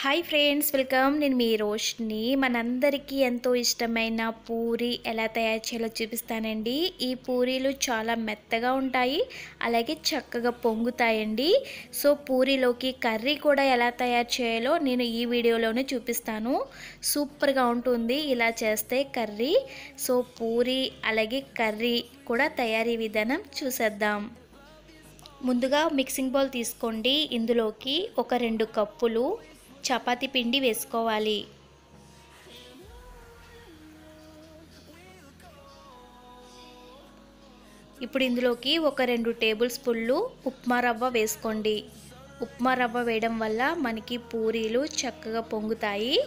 hi friends welcome నేను మీ రోష్ని మనందరికీ ఎంతో ఇష్టమైన పూరి ఎలా తయారు చేయాలో చూపిస్తానండి ఈ పూరీలు చాలా మెత్తగా ఉంటాయి అలాగే చక్కగా పొంగుతాయండి సో పూరీలోకి కర్రీ కూడా ఎలా తయారు చేయాలో నేను ఈ వీడియోలోనే చూపిస్తాను సూపర్గా ఉంటుంది ఇలా చేస్తే కర్రీ సో పూరి అలాగే కర్రీ కూడా తయారీ విధానం చూసేద్దాం ముందుగా మిక్సింగ్ బౌల్ తీసుకోండి ఇందులోకి ఒక రెండు కప్పులు చపాతీ పిండి వేసుకోవాలి ఇప్పుడు ఇందులోకి ఒక రెండు టేబుల్ స్పూన్లు ఉప్మా రవ్వ వేసుకోండి ఉప్మా రవ్వ వేయడం వల్ల మనకి పూరీలు చక్కగా పొంగుతాయి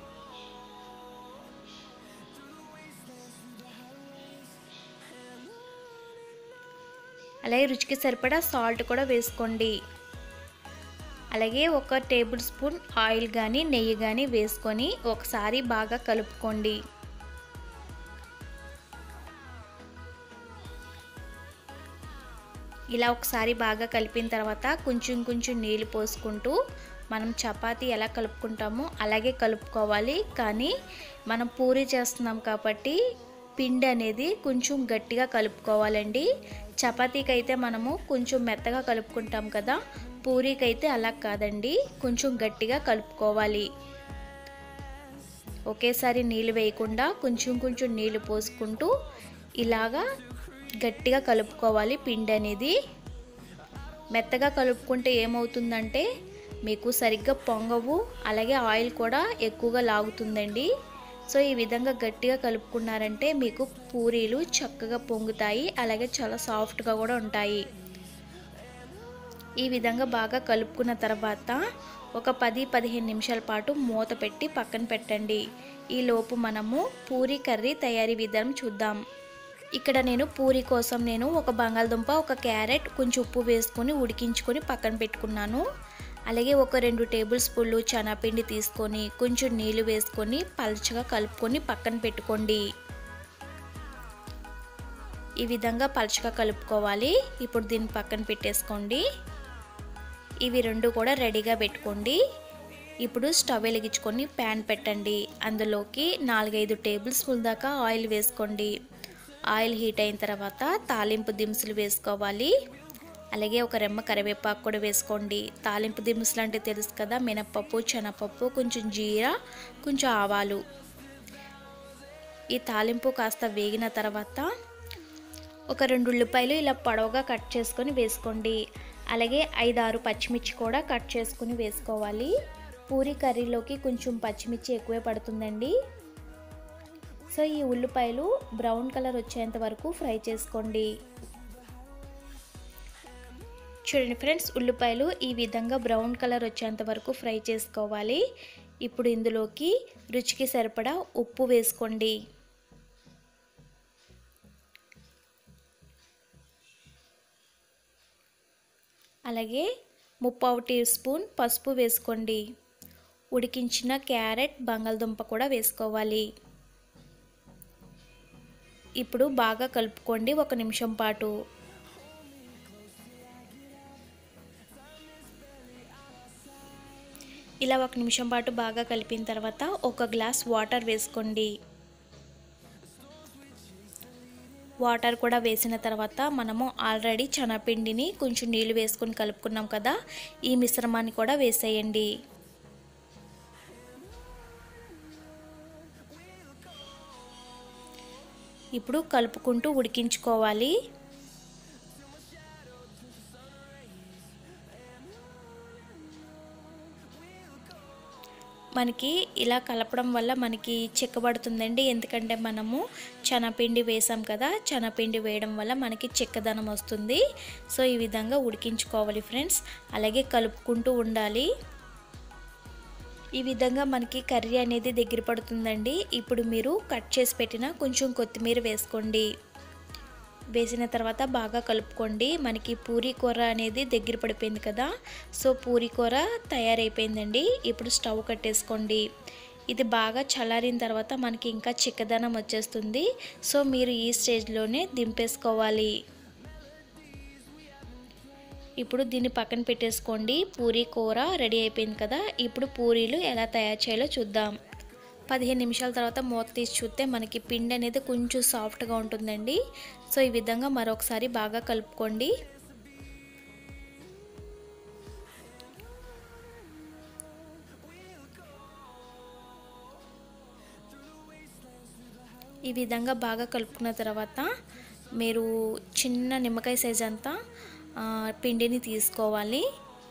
అలాగే రుచికి సరిపడా సాల్ట్ కూడా వేసుకోండి అలాగే ఒక టేబుల్ స్పూన్ ఆయిల్ కానీ నెయ్యి కానీ వేసుకొని ఒకసారి బాగా కలుపుకోండి ఇలా ఒకసారి బాగా కలిపిన తర్వాత కొంచెం కొంచెం నీళ్ళు పోసుకుంటూ మనం చపాతీ ఎలా కలుపుకుంటామో అలాగే కలుపుకోవాలి కానీ మనం పూరి చేస్తున్నాం కాబట్టి పిండి అనేది కొంచెం గట్టిగా కలుపుకోవాలండి చపాతీకి అయితే మనము కొంచెం మెత్తగా కలుపుకుంటాం కదా పూరీకి అయితే అలా కాదండి కొంచెం గట్టిగా కలుపుకోవాలి ఒకేసారి నీళ్ళు వేయకుండా కొంచెం కొంచెం నీళ్ళు పోసుకుంటూ ఇలాగా గట్టిగా కలుపుకోవాలి పిండి అనేది మెత్తగా కలుపుకుంటే ఏమవుతుందంటే మీకు సరిగ్గా పొంగవు అలాగే ఆయిల్ కూడా ఎక్కువగా లాగుతుందండి సో ఈ విధంగా గట్టిగా కలుపుకున్నారంటే మీకు పూరీలు చక్కగా పొంగుతాయి అలాగే చాలా సాఫ్ట్గా కూడా ఉంటాయి ఈ విధంగా బాగా కలుపుకున్న తర్వాత ఒక పది పదిహేను నిమిషాల పాటు మూత పెట్టి పక్కన పెట్టండి ఈ లోపు మనము పూరీ కర్రీ తయారీ విధానం చూద్దాం ఇక్కడ నేను పూరి కోసం నేను ఒక బంగాళదుంప ఒక క్యారెట్ కొంచెం ఉప్పు వేసుకొని ఉడికించుకొని పక్కన పెట్టుకున్నాను అలాగే ఒక రెండు టేబుల్ స్పూన్లు చనాపిండి తీసుకొని కొంచెం నీళ్ళు వేసుకొని పలచగా కలుపుకొని పక్కన పెట్టుకోండి ఈ విధంగా పలచగా కలుపుకోవాలి ఇప్పుడు దీన్ని పక్కన పెట్టేసుకోండి ఇవి రెండు కూడా రెడీగా పెట్టుకోండి ఇప్పుడు స్టవ్ వెలిగించుకొని ప్యాన్ పెట్టండి అందులోకి నాలుగైదు టేబుల్ స్పూన్ దాకా ఆయిల్ వేసుకోండి ఆయిల్ హీట్ అయిన తర్వాత తాలింపు దినుసులు వేసుకోవాలి అలాగే ఒక రెమ్మ కరివేపాకు కూడా వేసుకోండి తాలింపు దినుసులు అంటే తెలుసు కదా మినప్పప్పు శనగపప్పు కొంచెం జీరా కొంచెం ఆవాలు ఈ తాలింపు కాస్త వేగిన తర్వాత ఒక రెండు ఉల్లిపాయలు ఇలా పొడవుగా కట్ చేసుకొని వేసుకోండి అలాగే ఐదు ఆరు పచ్చిమిర్చి కూడా కట్ చేసుకుని వేసుకోవాలి పూరి కర్రీలోకి కొంచెం పచ్చిమిర్చి ఎక్కువే పడుతుందండి సో ఈ ఉల్లిపాయలు బ్రౌన్ కలర్ వచ్చేంత వరకు ఫ్రై చేసుకోండి చూడండి ఫ్రెండ్స్ ఉల్లిపాయలు ఈ విధంగా బ్రౌన్ కలర్ వచ్చేంత వరకు ఫ్రై చేసుకోవాలి ఇప్పుడు ఇందులోకి రుచికి సరిపడా ఉప్పు వేసుకోండి అలాగే ముప్పావు టీ స్పూన్ పసుపు వేసుకోండి ఉడికించిన క్యారెట్ బంగాళదుంప కూడా వేసుకోవాలి ఇప్పుడు బాగా కలుపుకోండి ఒక నిమిషం పాటు ఇలా ఒక నిమిషం పాటు బాగా కలిపిన తర్వాత ఒక గ్లాస్ వాటర్ వేసుకోండి వాటర్ కూడా వేసిన తర్వాత మనము ఆల్రెడీ చనపిండిని కొంచెం నీళ్ళు వేసుకొని కలుపుకున్నాం కదా ఈ మిశ్రమాన్ని కూడా వేసేయండి ఇప్పుడు కలుపుకుంటూ ఉడికించుకోవాలి మనకి ఇలా కలపడం వల్ల మనకి చిక్కబడుతుందండి ఎందుకంటే మనము చనపిండి వేసాం కదా చనపిండి వేయడం వల్ల మనకి చిక్కదనం వస్తుంది సో ఈ విధంగా ఉడికించుకోవాలి ఫ్రెండ్స్ అలాగే కలుపుకుంటూ ఉండాలి ఈ విధంగా మనకి కర్రీ అనేది దగ్గర పడుతుందండి ఇప్పుడు మీరు కట్ చేసి పెట్టిన కొంచెం కొత్తిమీర వేసుకోండి వేసిన తర్వాత బాగా కలుపుకోండి మనకి పూరీ కూర అనేది దగ్గర పడిపోయింది కదా సో పూరీ కూర తయారైపోయిందండి ఇప్పుడు స్టవ్ కట్టేసుకోండి ఇది బాగా చల్లారిన తర్వాత మనకి ఇంకా చిక్కదనం వచ్చేస్తుంది సో మీరు ఈ స్టేజ్లోనే దింపేసుకోవాలి ఇప్పుడు దీన్ని పక్కన పెట్టేసుకోండి పూరీ కూర రెడీ అయిపోయింది కదా ఇప్పుడు పూరీలు ఎలా తయారు చేయాలో చూద్దాం పదిహేను నిమిషాల తర్వాత మూత తీసి చూస్తే మనకి పిండి అనేది కొంచెం సాఫ్ట్గా ఉంటుందండి సో ఈ విధంగా మరొకసారి బాగా కలుపుకోండి ఈ విధంగా బాగా కలుపుకున్న తర్వాత మీరు చిన్న నిమ్మకాయ సైజ్ అంతా పిండిని తీసుకోవాలి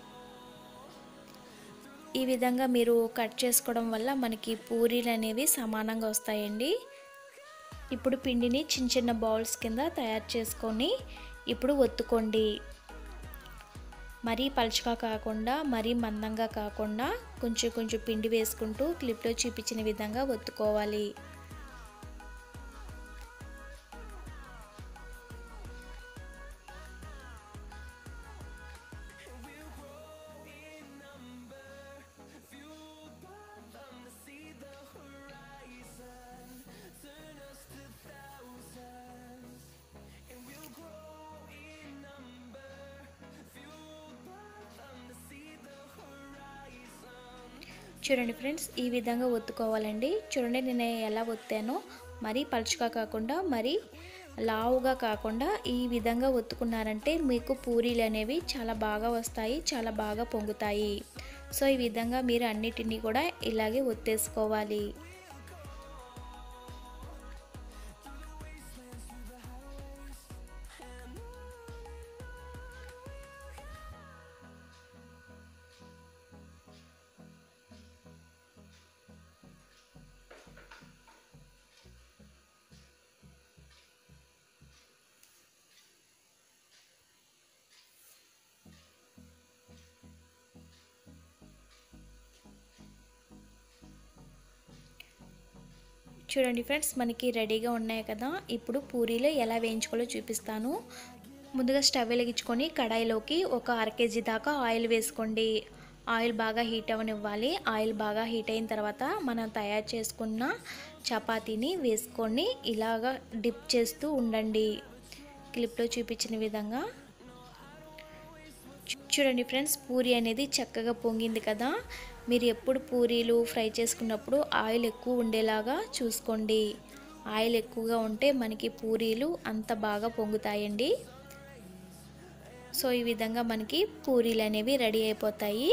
ఈ విధంగా మీరు కట్ చేసుకోవడం వల్ల మనకి పూరీలు అనేవి సమానంగా వస్తాయండి ఇప్పుడు పిండిని చిన్న చిన్న బౌల్స్ కింద తయారు చేసుకొని ఇప్పుడు ఒత్తుకోండి మరీ పలుచగా కాకుండా మరీ మందంగా కాకుండా కొంచెం కొంచెం పిండి వేసుకుంటూ క్లిప్లో చూపించిన విధంగా ఒత్తుకోవాలి చూడండి ఫ్రెండ్స్ ఈ విధంగా ఒత్తుకోవాలండి చూడండి నేను ఎలా ఒత్తానో మరీ పలుచగా కాకుండా మరీ లావుగా కాకుండా ఈ విధంగా ఒత్తుకున్నారంటే మీకు పూరీలు అనేవి చాలా బాగా వస్తాయి చాలా బాగా పొంగుతాయి సో ఈ విధంగా మీరు అన్నిటినీ కూడా ఇలాగే ఒత్తేసుకోవాలి చూడండి ఫ్రెండ్స్ మనకి రెడీగా ఉన్నాయి కదా ఇప్పుడు పూరీలు ఎలా వేయించుకోవాలో చూపిస్తాను ముందుగా స్టవ్ వెలిగించుకొని కడాయిలోకి ఒక అర కేజీ దాకా ఆయిల్ వేసుకోండి ఆయిల్ బాగా హీట్ అవనివ్వాలి ఆయిల్ బాగా హీట్ అయిన తర్వాత మనం తయారు చేసుకున్న చపాతీని వేసుకొని ఇలాగా డిప్ చేస్తూ ఉండండి క్లిప్లో చూపించిన విధంగా చూడండి ఫ్రెండ్స్ పూరి అనేది చక్కగా పొంగింది కదా మీరు ఎప్పుడు పూరీలు ఫ్రై చేసుకున్నప్పుడు ఆయిల్ ఎక్కువ ఉండేలాగా చూసుకోండి ఆయిల్ ఎక్కువగా ఉంటే మనకి పూరీలు అంత బాగా పొంగుతాయండి సో ఈ విధంగా మనకి పూరీలు అనేవి రెడీ అయిపోతాయి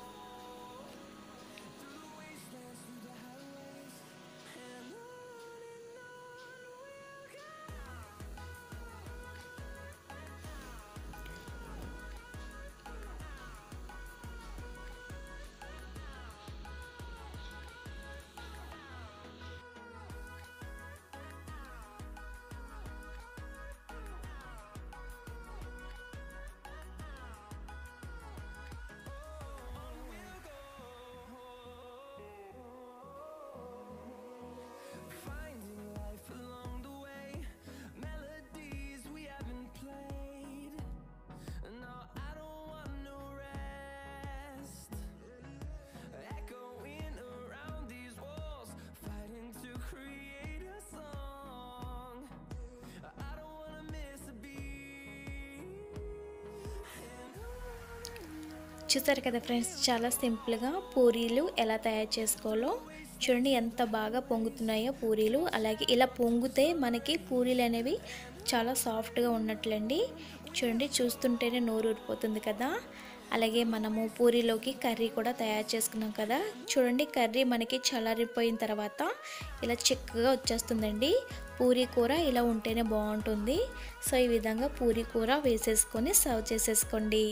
చూసారు కదా ఫ్రెండ్స్ చాలా సింపుల్గా పూరీలు ఎలా తయారు చేసుకోవాలో చూడండి ఎంత బాగా పొంగుతున్నాయో పూరీలు అలాగే ఇలా పొంగితే మనకి పూరీలు అనేవి చాలా సాఫ్ట్గా ఉన్నట్లండి చూడండి చూస్తుంటేనే నోరు ఊరిపోతుంది కదా అలాగే మనము పూరీలోకి కర్రీ కూడా తయారు చేసుకున్నాం కదా చూడండి కర్రీ మనకి చల్లారిపోయిన తర్వాత ఇలా చిక్కగా వచ్చేస్తుందండి పూరీ కూర ఇలా ఉంటేనే బాగుంటుంది సో ఈ విధంగా పూరీ కూర వేసేసుకొని సర్వ్ చేసేసుకోండి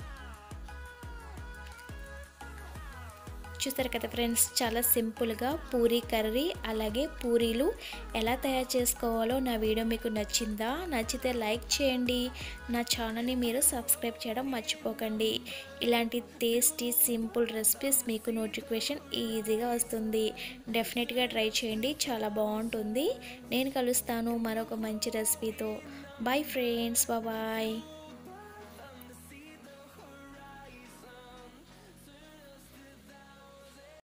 చూస్తారు కదా ఫ్రెండ్స్ చాలా సింపుల్గా పూరీ కర్రీ అలాగే పూరీలు ఎలా తయారు చేసుకోవాలో నా వీడియో మీకు నచ్చిందా నచ్చితే లైక్ చేయండి నా ఛానల్ని మీరు సబ్స్క్రైబ్ చేయడం మర్చిపోకండి ఇలాంటి టేస్టీ సింపుల్ రెసిపీస్ మీకు నోటిఫికేషన్ ఈజీగా వస్తుంది డెఫినెట్గా ట్రై చేయండి చాలా బాగుంటుంది నేను కలుస్తాను మరొక మంచి రెసిపీతో బాయ్ ఫ్రెండ్స్ బాయ్